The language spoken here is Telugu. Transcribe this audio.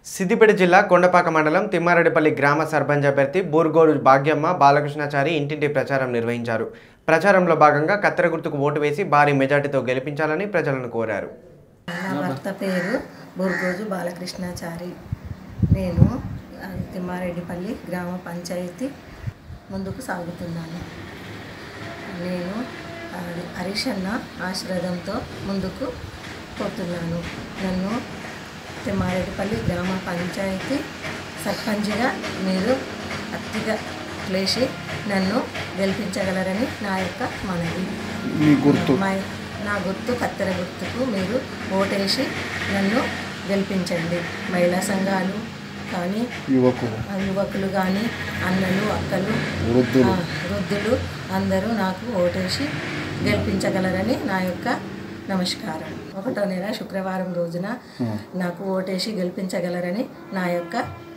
సిద్దిపేట జిల్లా కొండపాక మండలం తిమ్మారెడ్డిపల్లి గ్రామ సర్పంచ్ అభ్యర్థి బూర్గోడు భాగ్యమ్మ బాలకృష్ణాచారి ఇంటింటి ప్రచారం నిర్వహించారు ప్రచారంలో భాగంగా కత్తెర గుర్తుకు ఓటు వేసి భారీ మెజార్టీతో గెలిపించాలని ప్రజలను కోరారు నా భర్త పేరు బుర్గోజు బాలకృష్ణాచారి నేను ఆ, తిమ్మారెడ్డిపల్లి గ్రామ పంచాయతీ ముందుకు సాగుతున్నాను నేను ఆ, హరీష్ అన్న ఆశీర్వాదంతో ముందుకు పోతున్నాను నన్ను తిమ్మారెడ్డిపల్లి గ్రామ పంచాయతీ సర్పంచ్గా మీరు అతిగా లేచి నన్ను గెలిపించగలరని నా యొక్క మనవి మీ గుర్తు మా నా గుర్తు కత్తెర గుర్తుకు మీరు ఓటేసి నన్ను గెలిపించండి మహిళా సంఘాలు కానీ యువకులు ఆ యువకులు కానీ అన్నలు అక్కలు వృద్ధులు ఆ, వృద్ధులు అందరూ నాకు ఓటేసి గెలిపించగలరని నా యొక్క నమస్కారం ఒకటో నెల శుక్రవారం రోజున నాకు ఓటేసి గెలిపించగలరని నా యొక్క